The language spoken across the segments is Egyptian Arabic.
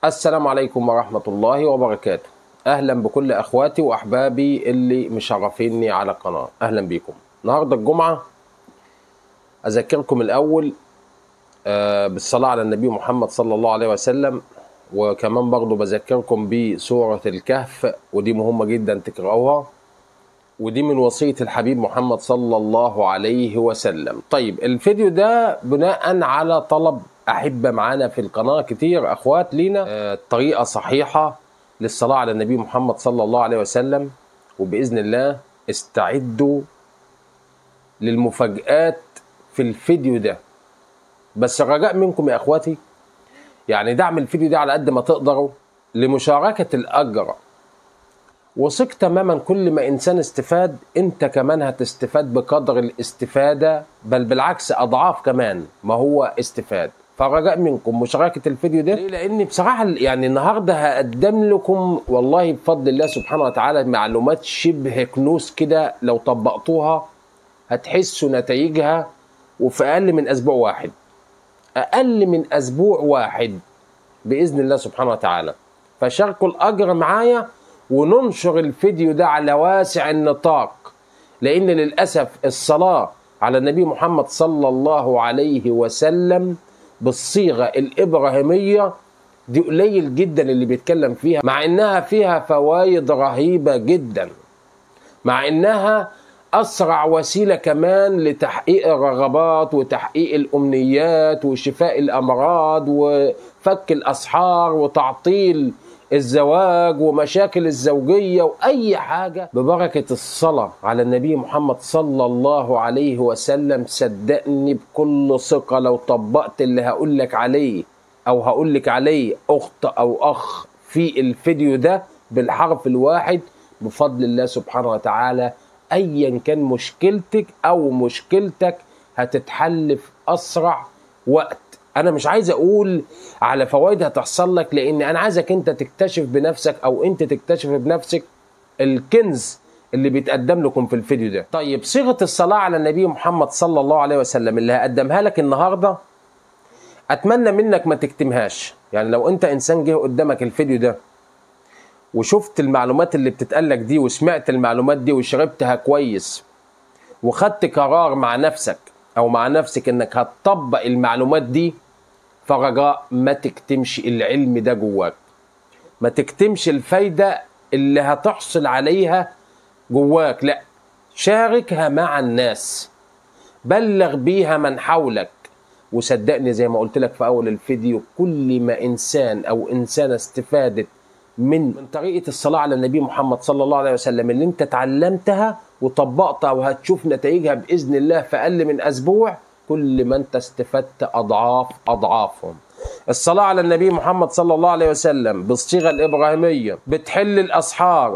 السلام عليكم ورحمة الله وبركاته أهلا بكل أخواتي وأحبابي اللي مشرفيني على القناة أهلا بكم النهاردة الجمعة أذكركم الأول آه، بالصلاة على النبي محمد صلى الله عليه وسلم وكمان برضو بذكركم بسورة الكهف ودي مهمة جدا تقرأوها ودي من وصية الحبيب محمد صلى الله عليه وسلم طيب الفيديو ده بناء على طلب أحبة معانا في القناة كتير أخوات لينا آه، طريقة صحيحة للصلاة على النبي محمد صلى الله عليه وسلم وبإذن الله استعدوا للمفاجآت في الفيديو ده بس الرجاء منكم يا اخواتي يعني دعم الفيديو ده على قد ما تقدروا لمشاركة الأجر وثق تماما كل ما إنسان استفاد أنت كمان هتستفاد بقدر الاستفادة بل بالعكس أضعاف كمان ما هو استفاد فرجاء منكم مشاركة الفيديو ده ليه؟ لأن بصراحة يعني النهاردة هقدم لكم والله بفضل الله سبحانه وتعالى معلومات شبه كنوز كده لو طبقتوها هتحسوا نتائجها وفي أقل من أسبوع واحد اقل من اسبوع واحد باذن الله سبحانه وتعالى فشاركوا الاجر معايا وننشر الفيديو ده على واسع النطاق لان للاسف الصلاه على النبي محمد صلى الله عليه وسلم بالصيغه الابراهيميه دي قليل جدا اللي بيتكلم فيها مع انها فيها فوائد رهيبه جدا مع انها اسرع وسيله كمان لتحقيق الرغبات وتحقيق الامنيات وشفاء الامراض وفك الاسحار وتعطيل الزواج ومشاكل الزوجيه واي حاجه ببركه الصلاه على النبي محمد صلى الله عليه وسلم صدقني بكل ثقه لو طبقت اللي هقول لك عليه او هقول لك عليه اخت او اخ في الفيديو ده بالحرف الواحد بفضل الله سبحانه وتعالى ايا كان مشكلتك او مشكلتك هتتحل في اسرع وقت انا مش عايز اقول على فوائد هتحصل لك لان انا عايزك انت تكتشف بنفسك او انت تكتشف بنفسك الكنز اللي بيتقدم لكم في الفيديو ده طيب صيغه الصلاه على النبي محمد صلى الله عليه وسلم اللي هقدمها لك النهارده اتمنى منك ما تكتمهاش يعني لو انت انسان جه قدامك الفيديو ده وشفت المعلومات اللي بتتقالك دي وسمعت المعلومات دي وشربتها كويس وخدت قرار مع نفسك او مع نفسك انك هتطبق المعلومات دي فرجاء ما تكتمش العلم ده جواك ما تكتمش الفايدة اللي هتحصل عليها جواك لا شاركها مع الناس بلغ بيها من حولك وصدقني زي ما قلت لك في اول الفيديو كل ما انسان او انسانه استفادت من من طريقه الصلاه على النبي محمد صلى الله عليه وسلم اللي انت اتعلمتها وطبقتها وهتشوف نتائجها باذن الله في اقل من اسبوع كل ما انت استفدت اضعاف اضعافهم. الصلاه على النبي محمد صلى الله عليه وسلم بالصيغه الابراهيميه بتحل الاسحار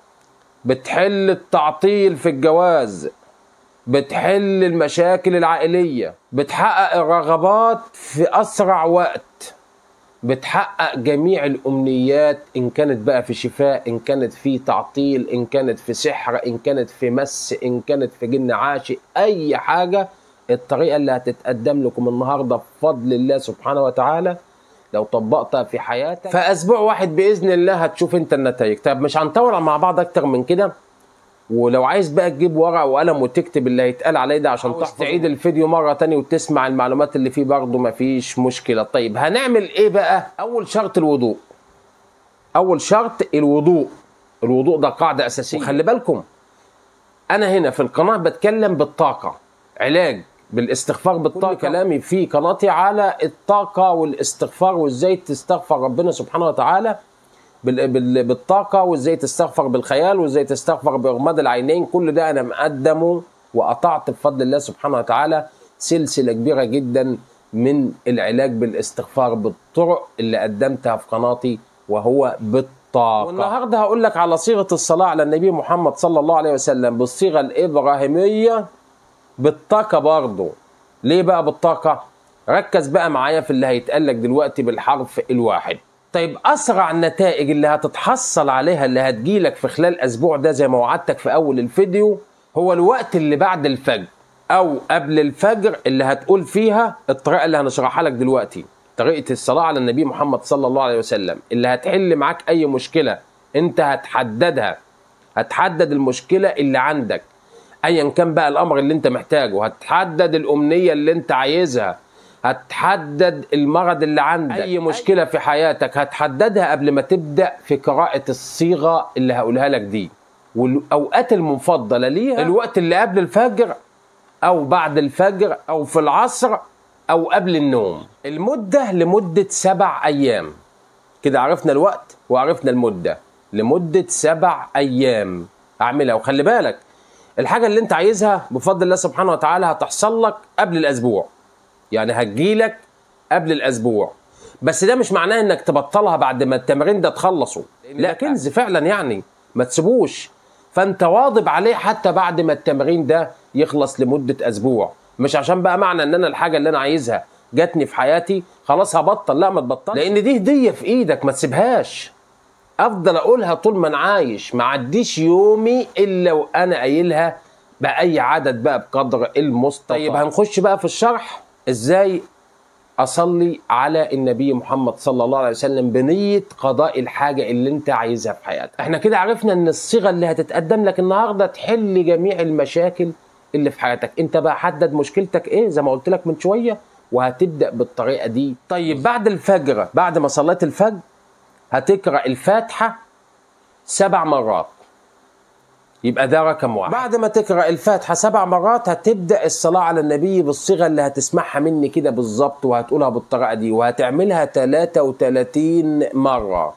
بتحل التعطيل في الجواز بتحل المشاكل العائليه بتحقق الرغبات في اسرع وقت بتحقق جميع الامنيات ان كانت بقى في شفاء ان كانت في تعطيل ان كانت في سحر ان كانت في مس ان كانت في جن عاشق اي حاجه الطريقه اللي هتتقدم لكم النهارده بفضل الله سبحانه وتعالى لو طبقتها في حياتك فاسبوع واحد باذن الله هتشوف انت النتائج طب مش هنطول مع بعض اكتر من كده ولو عايز بقى تجيب ورقه وقلم وتكتب اللي هيتقال عليه ده عشان تحفظ تعيد الفيديو مره تانية وتسمع المعلومات اللي فيه برضه مفيش مشكله طيب هنعمل ايه بقى اول شرط الوضوء اول شرط الوضوء الوضوء ده قاعده اساسيه وخلي بالكم انا هنا في القناه بتكلم بالطاقه علاج بالاستغفار بالطاقه كل كلامي في قناتي على الطاقه والاستغفار وازاي تستغفر ربنا سبحانه وتعالى بال- بال- بالطاقة وازاي تستغفر بالخيال وازاي تستغفر بإغماض العينين كل ده أنا مقدمه وقطعت بفضل الله سبحانه وتعالى سلسلة كبيرة جدا من العلاج بالاستغفار بالطرق اللي قدمتها في قناتي وهو بالطاقة والنهاردة هقول لك على صيغة الصلاة على النبي محمد صلى الله عليه وسلم بالصيغة الإبراهيمية بالطاقة برضه ليه بقى بالطاقة؟ ركز بقى معايا في اللي هيتقال لك دلوقتي بالحرف الواحد طيب اسرع النتائج اللي هتتحصل عليها اللي هتجيلك في خلال اسبوع ده زي ما وعدتك في اول الفيديو هو الوقت اللي بعد الفجر او قبل الفجر اللي هتقول فيها الطريقه اللي هنشرحها لك دلوقتي طريقه الصلاه على النبي محمد صلى الله عليه وسلم اللي هتحل معاك اي مشكله انت هتحددها هتحدد المشكله اللي عندك ايا كان بقى الامر اللي انت محتاجه هتحدد الامنيه اللي انت عايزها هتحدد المرض اللي عندك اي مشكله في حياتك هتحددها قبل ما تبدا في قراءه الصيغه اللي هقولها لك دي والاوقات المفضله ليها الوقت اللي قبل الفجر او بعد الفجر او في العصر او قبل النوم المده لمده سبع ايام كده عرفنا الوقت وعرفنا المده لمده سبع ايام اعملها وخلي بالك الحاجه اللي انت عايزها بفضل الله سبحانه وتعالى هتحصل لك قبل الاسبوع يعني هتجيلك قبل الاسبوع بس ده مش معناه انك تبطلها بعد ما التمرين ده تخلصه لا كنز فعلا يعني ما تسيبوش فانت واظب عليه حتى بعد ما التمرين ده يخلص لمده اسبوع مش عشان بقى معنى ان انا الحاجه اللي انا عايزها جاتني في حياتي خلاص هبطل لا ما تبطلش لان دي هديه في ايدك ما تسيبهاش افضل اقولها طول ما انا عايش ما عديش يومي الا وانا قايلها باي عدد بقى بقدر المستطاع طيب هنخش بقى في الشرح ازاي اصلي على النبي محمد صلى الله عليه وسلم بنيه قضاء الحاجه اللي انت عايزها في حياتك احنا كده عرفنا ان الصيغه اللي هتتقدم لك النهارده تحل جميع المشاكل اللي في حياتك انت بقى حدد مشكلتك ايه زي ما قلت لك من شويه وهتبدا بالطريقه دي طيب بعد الفجر بعد ما صليت الفجر هتقرا الفاتحه سبع مرات يبقى ده رقم واحد بعد ما تقرا الفاتحه سبع مرات هتبدا الصلاه على النبي بالصيغه اللي هتسمعها مني كده بالظبط وهتقولها بالطريقه دي وهتعملها 33 مره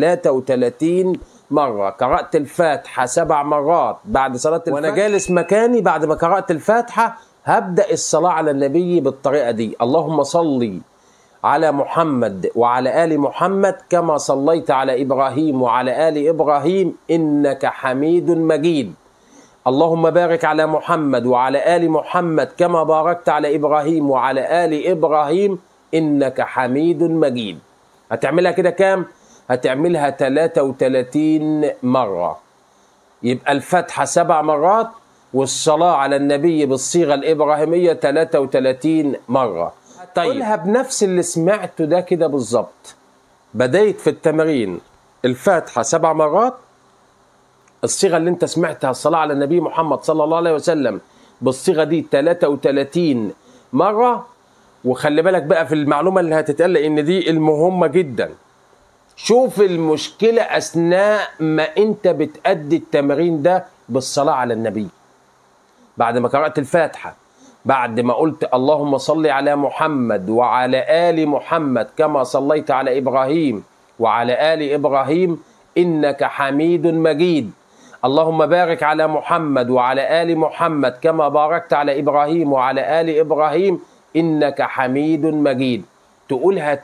33 مرة قرأت الفاتحة سبع مرات بعد صلاة الفاتحة وأنا جالس مكاني بعد ما قرأت الفاتحة هبدأ الصلاة على النبي بالطريقة دي اللهم صلي على محمد وعلى ال محمد كما صليت على ابراهيم وعلى ال ابراهيم انك حميد مجيد اللهم بارك على محمد وعلى ال محمد كما باركت على ابراهيم وعلى ال ابراهيم انك حميد مجيد هتعملها كده كام هتعملها 33 مره يبقى الفتحه سبع مرات والصلاه على النبي بالصيغه الابراهيميه 33 مره طيب قولها بنفس اللي سمعته ده كده بالظبط بديت في التمرين الفاتحه سبع مرات الصيغه اللي انت سمعتها الصلاه على النبي محمد صلى الله عليه وسلم بالصيغه دي 33 مره وخلي بالك بقى في المعلومه اللي هتتقال لان دي المهمه جدا شوف المشكله اثناء ما انت بتأدي التمرين ده بالصلاه على النبي بعد ما قرات الفاتحه بعد ما قلت اللهم صل على محمد وعلى ال محمد كما صليت على ابراهيم وعلى ال ابراهيم انك حميد مجيد اللهم بارك على محمد وعلى ال محمد كما باركت على ابراهيم وعلى ال ابراهيم انك حميد مجيد تقولها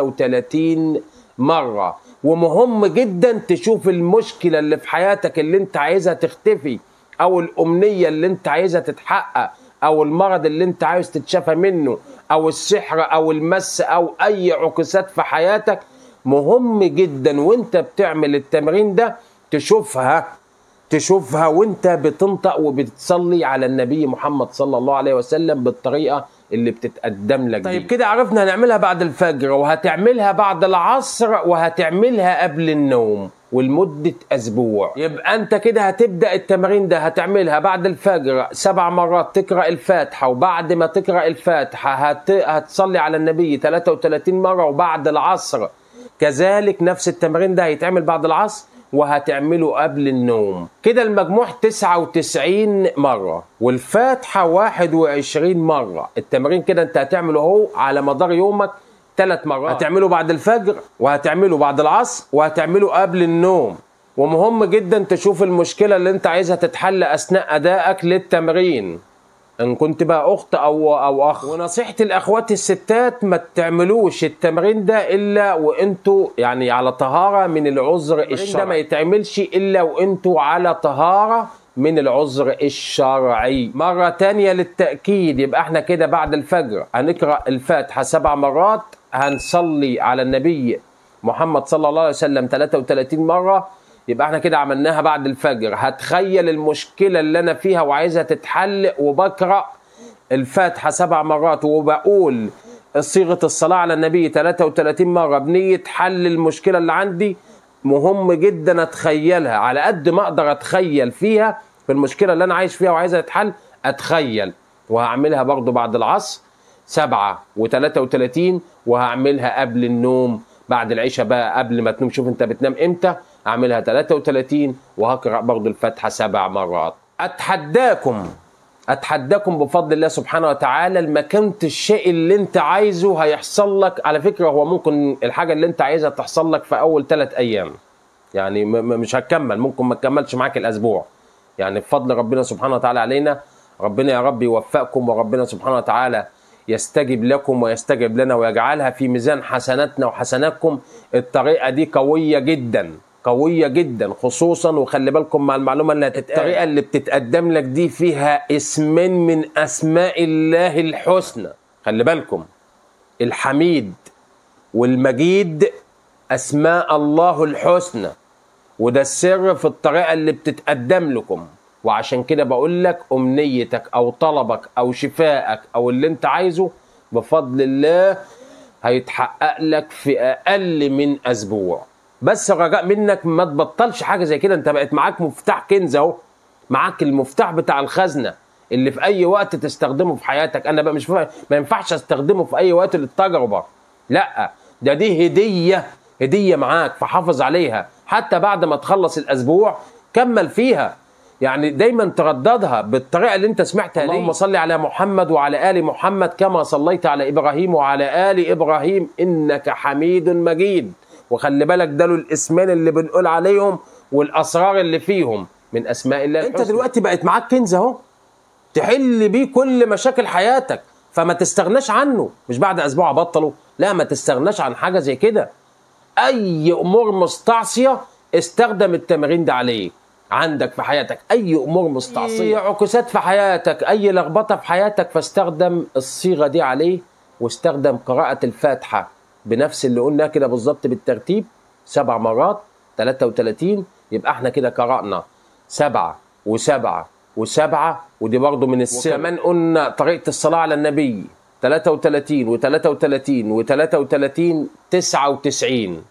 33 مره ومهم جدا تشوف المشكله اللي في حياتك اللي انت عايزها تختفي او الامنيه اللي انت عايزها تتحقق او المرض اللي انت عايز تتشافى منه او السحر او المس او اي عكسات في حياتك مهم جدا وانت بتعمل التمرين ده تشوفها تشوفها وانت بتنطق وبتصلي على النبي محمد صلى الله عليه وسلم بالطريقه اللي بتتقدم لك طيب كده عرفنا هنعملها بعد الفجر وهتعملها بعد العصر وهتعملها قبل النوم ولمدة أسبوع يبقى أنت كده هتبدأ التمارين ده هتعملها بعد الفجر سبع مرات تقرأ الفاتحة وبعد ما تقرأ الفاتحة هت... هتصلي على النبي 33 مرة وبعد العصر كذلك نفس التمرين ده هيتعمل بعد العصر وهتعمله قبل النوم كده المجموع 99 مرة والفاتحة 21 مرة التمرين كده انت هتعمله اهو على مدار يومك ثلاث مرات هتعمله بعد الفجر وهتعمله بعد العصر وهتعمله قبل النوم ومهم جدا تشوف المشكلة اللي انت عايزها تتحل اثناء ادائك للتمرين ان كنت بقى اخت او او اخ ونصيحتي لاخواتي الستات ما تعملوش التمرين ده الا وانتوا يعني على طهاره من العذر الشرعي ده ما يتعملش الا وانتوا على طهاره من العذر الشرعي مرة تانية للتأكيد يبقى احنا كده بعد الفجر هنقرأ الفاتحة سبع مرات هنصلي على النبي محمد صلى الله عليه وسلم 33 مرة يبقى احنا كده عملناها بعد الفجر هتخيل المشكلة اللي انا فيها وعايزها تتحل وبقرأ الفاتحة سبع مرات وبقول صيغه الصلاه على النبي 33 مره بنيه حل المشكله اللي عندي مهم جدا اتخيلها على قد ما اقدر اتخيل فيها في المشكله اللي انا عايش فيها وعايزها تتحل اتخيل وهعملها برضو بعد العصر سبعة وتلاتة وتلاتين وهعملها قبل النوم بعد العشاء بقى قبل ما تنوم شوف انت بتنام امتى اعملها 33 وهقرا برضو الفاتحه سبع مرات اتحداكم اتحداكم بفضل الله سبحانه وتعالى المكانة الشيء اللي انت عايزه هيحصل لك على فكره هو ممكن الحاجه اللي انت عايزها تحصل لك في اول ثلاث ايام يعني م- م- مش هتكمل ممكن ما تكملش معاك الاسبوع يعني بفضل ربنا سبحانه وتعالى علينا ربنا يا رب يوفقكم وربنا سبحانه وتعالى يستجب لكم ويستجب لنا ويجعلها في ميزان حسناتنا وحسناتكم الطريقه دي قويه جدا قويه جدا خصوصا وخلي بالكم مع المعلومه اللي هتتقال الطريقه اللي بتتقدم لك دي فيها اسمين من اسماء الله الحسنى خلي بالكم الحميد والمجيد اسماء الله الحسنى وده السر في الطريقه اللي بتتقدم لكم وعشان كده بقول لك امنيتك او طلبك او شفائك او اللي انت عايزه بفضل الله هيتحقق لك في اقل من اسبوع بس رجاء منك ما تبطلش حاجه زي كده انت بقت معاك مفتاح كنز اهو معاك المفتاح بتاع الخزنه اللي في اي وقت تستخدمه في حياتك انا بقى مش فاهم ما ينفعش استخدمه في اي وقت للتجربه لا ده دي هديه هديه معاك فحافظ عليها حتى بعد ما تخلص الاسبوع كمل فيها يعني دايما ترددها بالطريقه اللي انت سمعتها دي اللهم صل على محمد وعلى ال محمد كما صليت على ابراهيم وعلى ال ابراهيم انك حميد مجيد وخلي بالك ده الاسمان اللي بنقول عليهم والاسرار اللي فيهم من اسماء الله انت دلوقتي بقت معاك كنز اهو تحل بيه كل مشاكل حياتك فما تستغناش عنه مش بعد اسبوع بطله لا ما تستغناش عن حاجه زي كده اي امور مستعصيه استخدم التمرين ده عليه عندك في حياتك اي امور مستعصيه اي عكوسات في حياتك اي لخبطه في حياتك فاستخدم الصيغه دي عليه واستخدم قراءه الفاتحه بنفس اللي قلناه كده بالظبط بالترتيب سبع مرات 33 يبقى احنا كده قرانا سبعه وسبعه وسبعه ودي برضه من السر وكمان قلنا طريقه الصلاه على النبي 33 و33 و33 99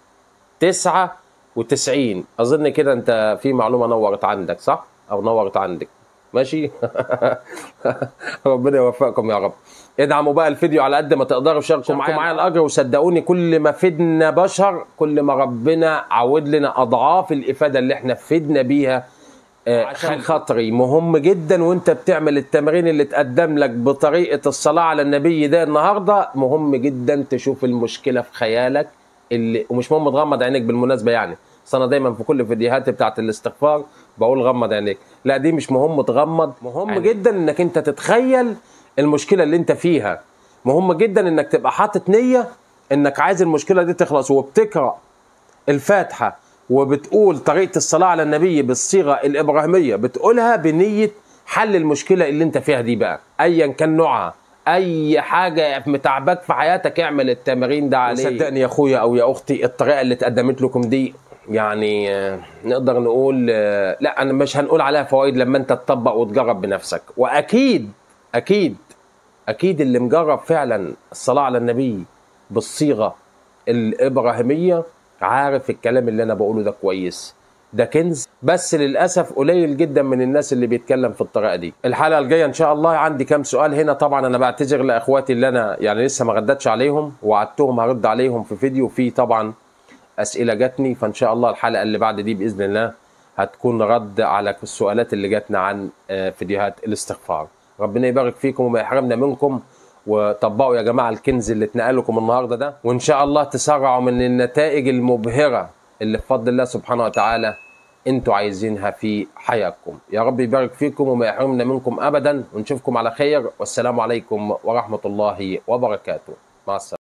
99 اظن كده انت في معلومه نورت عندك صح او نورت عندك ماشي ربنا يوفقكم يا رب ادعموا بقى الفيديو على قد ما تقدروا شاركوا معايا معايا الاجر وصدقوني كل ما فدنا بشر كل ما ربنا عود لنا اضعاف الافاده اللي احنا فدنا بيها آه، عشان خاطري مهم جدا وانت بتعمل التمرين اللي تقدم لك بطريقه الصلاه على النبي ده النهارده مهم جدا تشوف المشكله في خيالك اللي ومش مهم تغمض عينيك بالمناسبه يعني بس انا دايما في كل فيديوهاتي بتاعت الاستغفار بقول غمض عينيك لا دي مش مهم تغمض مهم عينيك. جدا انك انت تتخيل المشكله اللي انت فيها مهم جدا انك تبقى حاطط نيه انك عايز المشكله دي تخلص وبتقرا الفاتحه وبتقول طريقه الصلاه على النبي بالصيغه الابراهيميه بتقولها بنيه حل المشكله اللي انت فيها دي بقى ايا كان نوعها اي حاجه متعباك في حياتك اعمل التمارين ده عليه صدقني يا اخويا او يا اختي الطريقه اللي اتقدمت لكم دي يعني آه، نقدر نقول آه، لا انا مش هنقول عليها فوائد لما انت تطبق وتجرب بنفسك واكيد اكيد اكيد اللي مجرب فعلا الصلاه على النبي بالصيغه الابراهيميه عارف الكلام اللي انا بقوله ده كويس ده كنز بس للاسف قليل جدا من الناس اللي بيتكلم في الطريقه دي الحلقه الجايه ان شاء الله عندي كام سؤال هنا طبعا انا بعتذر لاخواتي اللي انا يعني لسه ما ردتش عليهم وعدتهم هرد عليهم في فيديو في طبعا اسئله جاتني فان شاء الله الحلقه اللي بعد دي باذن الله هتكون رد على السؤالات اللي جاتنا عن آه، فيديوهات الاستغفار ربنا يبارك فيكم وما يحرمنا منكم وطبقوا يا جماعه الكنز اللي اتنقل لكم النهارده ده وان شاء الله تسرعوا من النتائج المبهره اللي بفضل الله سبحانه وتعالى انتوا عايزينها في حياتكم يا رب يبارك فيكم وما يحرمنا منكم ابدا ونشوفكم على خير والسلام عليكم ورحمه الله وبركاته مع السلامه